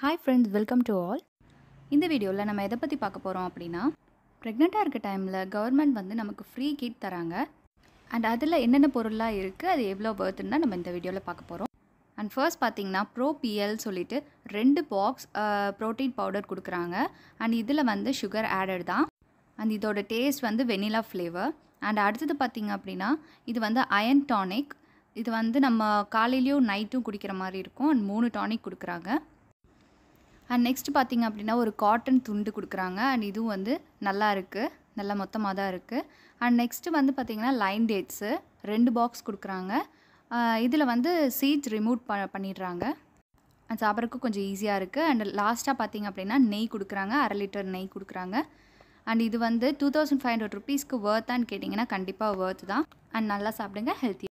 hi friends welcome to all இந்த வீடியோவில் நம்ம எதை பற்றி பார்க்க போகிறோம் அப்படின்னா ப்ரெக்னெண்ட்டாக இருக்க டைமில் கவர்மெண்ட் வந்து நமக்கு ஃப்ரீ கிட் தராங்க அண்ட் அதில் என்னென்ன பொருளாக இருக்குது அது எவ்வளோ பர்த்ன்னு தான் நம்ம இந்த வீடியோவில் பார்க்க போகிறோம் அண்ட் ஃபர்ஸ்ட் பார்த்தீங்கன்னா ப்ரோ பிஎல் சொல்லிட்டு ரெண்டு பாக்ஸ் ப்ரோட்டீன் பவுடர் கொடுக்குறாங்க அண்ட் இதில் வந்து சுகர் ஆடட் தான் அண்ட் இதோட டேஸ்ட் வந்து வெனிலா ஃப்ளேவர் அண்ட் அடுத்தது பார்த்தீங்க அப்படின்னா இது வந்து அயன் டானிக் இது வந்து நம்ம காலையிலையும் நைட்டும் குடிக்கிற மாதிரி இருக்கும் அண்ட் மூணு டானிக் கொடுக்குறாங்க அண்ட் நெக்ஸ்ட் பார்த்தீங்க அப்படின்னா ஒரு காட்டன் துண்டு கொடுக்குறாங்க அண்ட் இதுவும் வந்து நல்லா இருக்குது நல்லா மொத்தமாக தான் இருக்குது அண்ட் நெக்ஸ்ட்டு வந்து பார்த்திங்கன்னா லைன் டேட்ஸு ரெண்டு பாக்ஸ் கொடுக்குறாங்க இதில் வந்து சீட்ஸ் ரிமூவ் ப பண்ணிடுறாங்க அண்ட் சாப்பிட்றதுக்கு கொஞ்சம் ஈஸியாக இருக்குது அண்ட் லாஸ்ட்டாக பார்த்தீங்க அப்படின்னா நெய் கொடுக்குறாங்க அரை லிட்டர் நெய் கொடுக்குறாங்க அண்ட் இது வந்து டூ தௌசண்ட் ஃபைவ் ஹண்ட்ரட் ருபீஸ்க்கு ஒர்த்தான்னு கேட்டிங்கன்னா கண்டிப்பாக ஒர்த் தான் அண்ட் நல்லா சாப்பிடுங்க ஹெல்த்தி